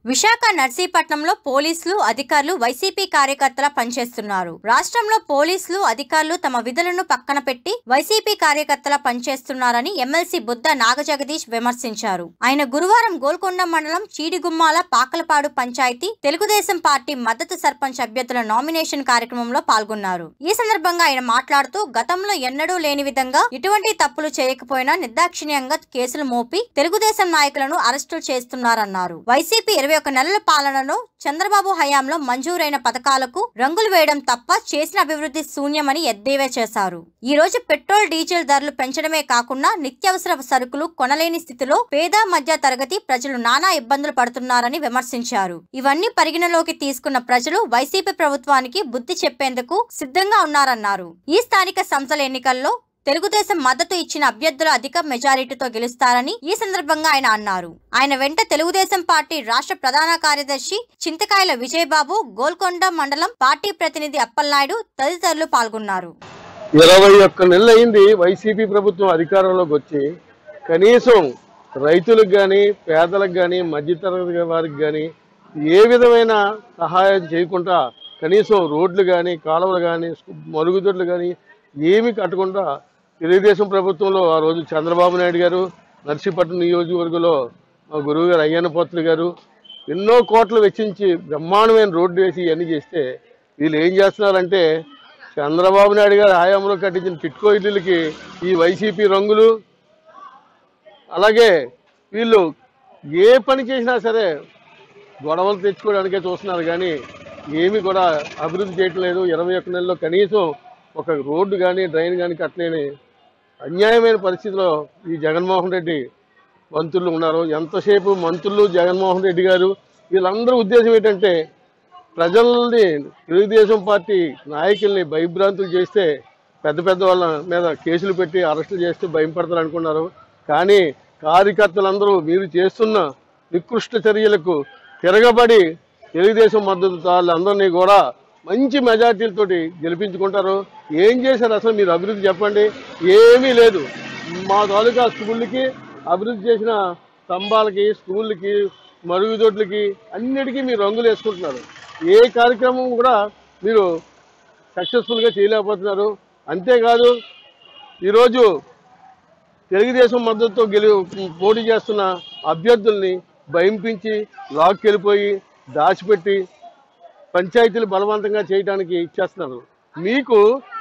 విశాఖ నర్సీపట్నంలో పోలీసులు అధికారులు వైసీపీ కార్యకర్తల పనిచేస్తున్నారు రాష్ట్రంలో పోలీసులు అధికారులు తమ విధులను పక్కన పెట్టి వైసీపీ కార్యకర్తల పనిచేస్తున్నారని ఎమ్మెల్సీ బుద్ధ నాగజగదీష్ విమర్శించారు ఆయన గురువారం గోల్కొండ మండలం చీడిగుమ్మాల పాకలపాడు పంచాయతీ తెలుగుదేశం పార్టీ మద్దతు సర్పంచ్ అభ్యర్థుల నామినేషన్ కార్యక్రమంలో పాల్గొన్నారు ఈ సందర్భంగా ఆయన మాట్లాడుతూ గతంలో ఎన్నడూ లేని విధంగా ఎటువంటి తప్పులు చేయకపోయినా నిర్దాక్షిణ్యంగా కేసులు మోపి తెలుగుదేశం నాయకులను అరెస్టులు చేస్తున్నారన్నారు వైసీపీ ఇరవై ఒక నెలల పాలనలో చంద్రబాబు హయాంలో మంజూరైన పథకాలకు రంగులు వేయడం తప్ప చేసిన అభివృద్ధి శూన్యమని ఎద్దేవా చేశారు ఈ రోజు పెట్రోల్ డీజిల్ ధరలు పెంచడమే కాకుండా నిత్యావసర సరుకులు కొనలేని స్థితిలో పేద మధ్య తరగతి ప్రజలు నానా ఇబ్బందులు పడుతున్నారని విమర్శించారు ఇవన్నీ పరిగణలోకి తీసుకున్న ప్రజలు వైసీపీ ప్రభుత్వానికి బుద్ధి చెప్పేందుకు సిద్ధంగా ఉన్నారన్నారు ఈ స్థానిక సంస్థల ఎన్నికల్లో తెలుగుదేశం మద్దతు ఇచ్చిన అభ్యర్థులు అధిక మెజారిటీతో గెలుస్తారని ఈ సందర్భంగా ఆయన అన్నారు ఆయన వెంట తెలుగుదేశం పార్టీ రాష్ట్ర ప్రధాన కార్యదర్శి చింతకాయల విజయబాబు గోల్కొండ మండలం పార్టీ ప్రతినిధి అప్పలనాయుడు తదితరులు పాల్గొన్నారు ఇరవై ఒక్క నెలలు అయింది వైసీపీ ప్రభుత్వం అధికారంలోకి వచ్చి కనీసం రైతులకు కానీ పేదలకు కానీ మధ్యతరగతి వారికి కానీ ఏ విధమైన సహాయం చేయకుండా కనీసం రోడ్లు కానీ కాలువలు కానీ మరుగుదొడ్లు కానీ ఏమీ కట్టకుండా తెలుగుదేశం ప్రభుత్వంలో ఆ రోజు చంద్రబాబు నాయుడు గారు నర్సీపట్నం నియోజకవర్గంలో మా గురువు గారు అయ్యన్న పోత్రులు గారు ఎన్నో కోట్లు వెచ్చించి బ్రహ్మాండమైన రోడ్డు వేసి ఇవన్నీ చేస్తే వీళ్ళు ఏం చేస్తున్నారంటే చంద్రబాబు నాయుడు గారి హయాంలో కట్టించిన టిట్కో ఇల్లులకి ఈ వైసీపీ రంగులు అలాగే వీళ్ళు ఏ పని చేసినా సరే గొడవలు తెచ్చుకోవడానికే చూస్తున్నారు కానీ ఏమీ కూడా అభివృద్ధి చేయటం లేదు ఇరవై ఒక్క నెలల్లో కనీసం ఒక రోడ్డు కానీ డ్రైన్ కానీ కట్టలేని అన్యాయమైన పరిస్థితిలో ఈ జగన్మోహన్ రెడ్డి మంత్రులు ఉన్నారు ఎంతసేపు మంత్రులు జగన్మోహన్ రెడ్డి గారు వీళ్ళందరూ ఉద్దేశం ఏంటంటే ప్రజల్ని తెలుగుదేశం పార్టీ నాయకుల్ని భయభ్రాంతులు చేస్తే పెద్ద పెద్ద వాళ్ళ మీద కేసులు పెట్టి అరెస్టులు చేస్తే భయం పడతారు అనుకున్నారు కానీ కార్యకర్తలందరూ మీరు చేస్తున్న నికృష్ట చర్యలకు తిరగబడి తెలుగుదేశం మద్దతుదారులందరినీ కూడా మంచి మెజార్టీలతోటి గెలిపించుకుంటారు ఏం చేశారు అసలు మీరు అభివృద్ధి చెప్పండి ఏమీ లేదు మా తాలూకా స్కూళ్ళకి అభివృద్ధి చేసిన స్తంభాలకి స్కూళ్ళకి మరుగుదొడ్లకి అన్నిటికీ మీరు రంగులు వేసుకుంటున్నారు ఏ కార్యక్రమం కూడా మీరు సక్సెస్ఫుల్గా చేయలేకపోతున్నారు అంతేకాదు ఈరోజు తెలుగుదేశం మద్దతుతో గెలి పోటీ చేస్తున్న అభ్యర్థుల్ని భయంపించి లాక్కెళ్ళిపోయి దాచిపెట్టి పంచాయతీలు బలవంతంగా చేయడానికి ఇచ్చేస్తున్నారు మీకు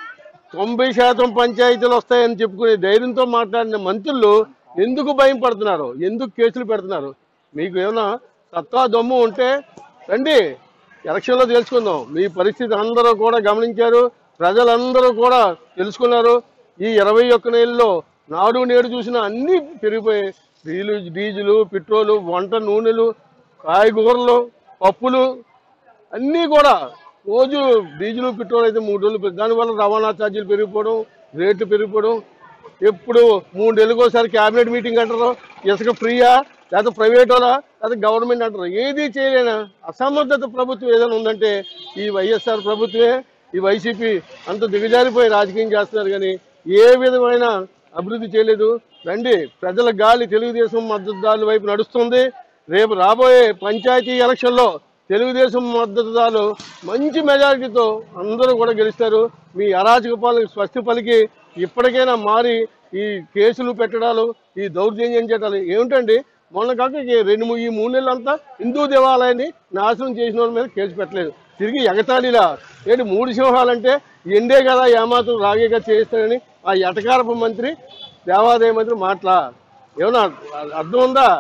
తొంభై శాతం పంచాయతీలు వస్తాయని చెప్పుకునే ధైర్యంతో మాట్లాడిన మంత్రులు ఎందుకు భయం పడుతున్నారు ఎందుకు కేసులు పెడుతున్నారు మీకు ఏమైనా సత్తా దమ్ము ఉంటే రండి ఎలక్షన్లో తెలుసుకుందాం మీ పరిస్థితి అందరూ కూడా గమనించారు ప్రజలందరూ కూడా తెలుసుకున్నారు ఈ ఇరవై ఒక్క నెలల్లో నాడు నేడు చూసిన అన్నీ పెరిగిపోయాయి డీలు డీజిలు పెట్రోలు వంట నూనెలు కాయగూరలు పప్పులు అన్నీ కూడా రోజు డీజిల్ పెట్రోల్ అయితే మూడు రోజులు పెరిగి- దానివల్ల రవాణా ఛార్జీలు పెరిగిపోవడం రేట్లు పెరిగిపోవడం ఎప్పుడు మూడు నెలలకోసారి క్యాబినెట్ మీటింగ్ అంటారు ఇసుక ఫ్రీయా లేకపోతే ప్రైవేట్ వాళ్ళ లేకపోతే గవర్నమెంట్ అంటారు ఏది చేయలేనా అసమర్థత ప్రభుత్వం ఏదైనా ఉందంటే ఈ వైఎస్ఆర్ ప్రభుత్వమే ఈ వైసీపీ అంత దిగజారిపోయి రాజకీయం చేస్తున్నారు కానీ ఏ విధమైన అభివృద్ధి చేయలేదు రండి ప్రజల గాలి తెలుగుదేశం మద్దతుదారుల వైపు నడుస్తుంది రేపు రాబోయే పంచాయతీ ఎలక్షన్లో తెలుగుదేశం మద్దతుదారులు మంచి మెజారిటీతో అందరూ కూడా గెలుస్తారు మీ అరాచక పాలనకు స్వస్తి పలికి ఇప్పటికైనా మారి ఈ కేసులు పెట్టడాలు ఈ దౌర్జన్యం చేయడాలు ఏమిటండి మొన్న కాక ఈ రెండు మూ- ఈ మూడు నెలలంతా హిందూ దేవాలయాన్ని నాశనం చేసిన వాళ్ళ మీద కేసు పెట్టలేదు తిరిగి ఎగతాళిలా ఏంటి మూడు సింహాలంటే ఎండే కదా ఏమాత్రం రాగేగా చేస్తానని ఆ ఎటకారపు మంత్రి దేవాదాయ మంత్రి మాట్లా ఏమన్నా అర్థం ఉందా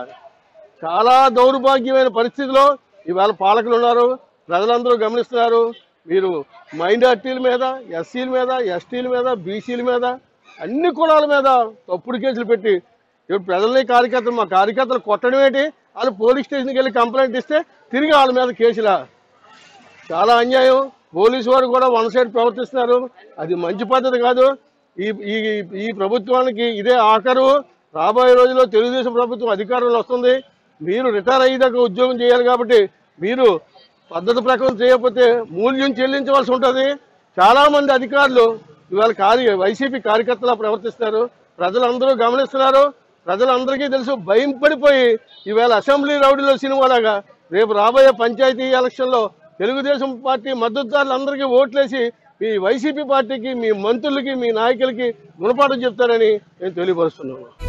చాలా దౌర్భాగ్యమైన పరిస్థితిలో ఇవాళ పాలకులు ఉన్నారు ప్రజలందరూ గమనిస్తున్నారు మీరు మైనార్టీల మీద ఎస్సీల మీద ఎస్టీల మీద బీసీల మీద అన్ని కులాల మీద తప్పుడు కేసులు పెట్టి ఇప్పుడు ప్రజల్ని కార్యకర్తలు మా కార్యకర్తలు కొట్టడం ఏంటి వాళ్ళు పోలీస్ స్టేషన్కి వెళ్ళి కంప్లైంట్ ఇస్తే తిరిగి వాళ్ళ మీద కేసులా చాలా అన్యాయం పోలీసు వారు కూడా వన్ సైడ్ ప్రవర్తిస్తున్నారు అది మంచి పద్ధతి కాదు ఈ ఈ ఈ ప్రభుత్వానికి ఇదే ఆఖరు రాబోయే రోజుల్లో తెలుగుదేశం ప్రభుత్వం అధికారంలో వస్తుంది మీరు రిటైర్ అయ్యేదాకా ఉద్యోగం చేయాలి కాబట్టి మీరు పద్ధతి ప్రకారం చేయకపోతే మూల్యం చెల్లించవలసి ఉంటుంది చాలా మంది అధికారులు ఇవాళ కార్య వైసీపీ కార్యకర్తలా ప్రవర్తిస్తున్నారు ప్రజలందరూ గమనిస్తున్నారు ప్రజలందరికీ తెలుసు భయం పడిపోయి ఈవేళ అసెంబ్లీ రౌడీలో సినిమాలాగా రేపు రాబోయే పంచాయతీ ఎలక్షన్లో తెలుగుదేశం పార్టీ మద్దతుదారులందరికీ ఓట్లేసి మీ వైసీపీ పార్టీకి మీ మంత్రులకి మీ నాయకులకి గుణపాఠం చెప్తారని నేను తెలియపరుస్తున్నాను